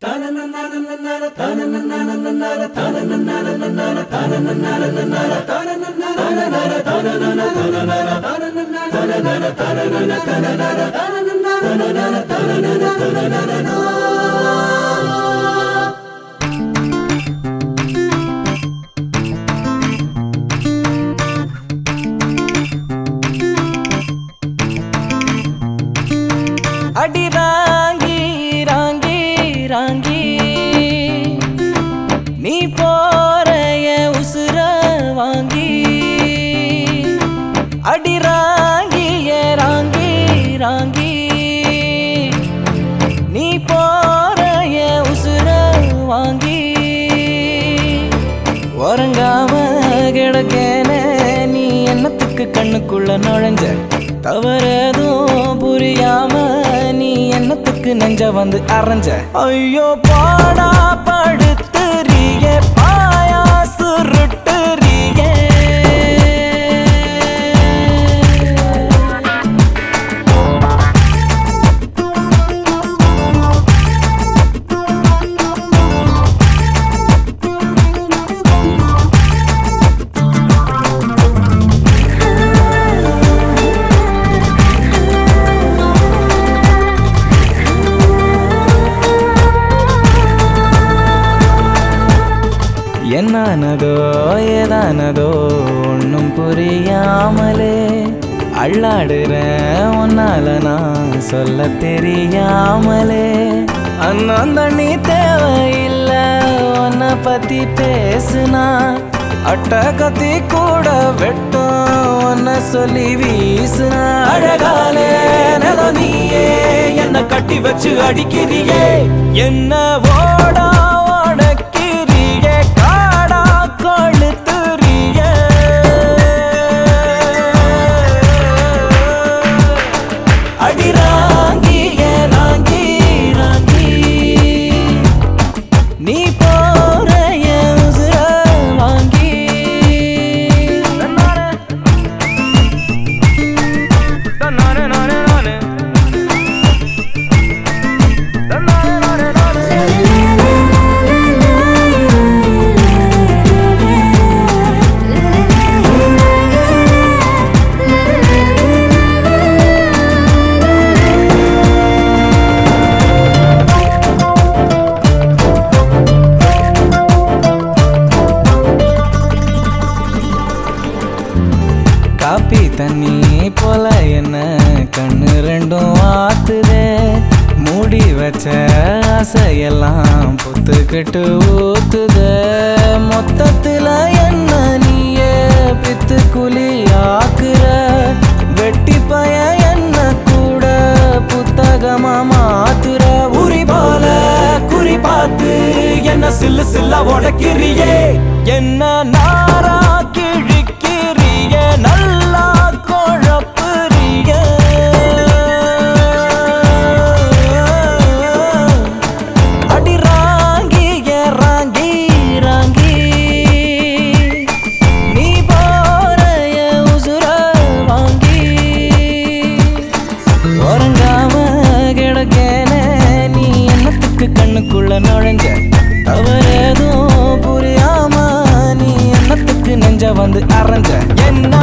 அடி ராங்கி ராங்கி ராங்கி நீ போற என் உசுர வாங்கி அடி ராங்கி ஏ ராங்கி ராங்கி நீ போற என் உசுர வாங்கி உறங்காம கிடக்கேனே நீ என்னத்துக்கு கண்ணுக்குள்ள நுழைஞ்ச தவறதும் புரியாம நீ என்னத்துக்கு நெஞ்ச வந்து அரைஞ்ச ஐயோ பாடா படுத்துறியே பாயா சுருட்டுறியே என்னானதோ ஏதானதோ ஒன்றும் புரியாமலே அள்ளாடுற உன்னால நான் சொல்ல தெரியாமலே அண்ணன் தண்ணி தேவையில்ல உன்னை பத்தி பேசுனா அட்ட கத்தி கூட வெட்டும் உன்னை சொல்லி வீசுனா அழகாலே நில நீயே என்ன கட்டி வச்சு அடிக்கிறியே என்ன ஓடா ஓடக்கிறியே காடா கொளுத்துறியே அடி ராங்கி ஏ ராங்கி ராங்கி நீ போற என் உசுர வாங்கி தன்னானே தன்னானே நானே நானே தன்னானே நானே நானே காப்பி தண்ணி போல என்ன கண்ணு ரெண்டும் ஆத்துதே மூடி வச்ச ஆசையெல்லாம் புத்துக்கிட்டு ஊத்துதே மொத்தத்துல என்ன நீயே பித்து குழி ஆக்குற வெட்டி பய என்ன கூட புத்தகமா மாத்துற உரி போல குறி பார்த்து என்ன சில்லு சில்லா உடைக்கிறியே என்ன நாரா கிழிக்கிறியே நல்லா குழப்புறியே அடி ராங்கி ஏ ராங்கி ராங்கி நீ போற என் உசுர வாங்கி உறங்காம கிடக்கேனே நீ என்னத்துக்கு கண்ணுக்குள்ள நுழைஞ்ச தவறேதும் புரியாம நீ என்னத்துக்கு நெஞ்ச வந்து அரைஞ்ச என்ன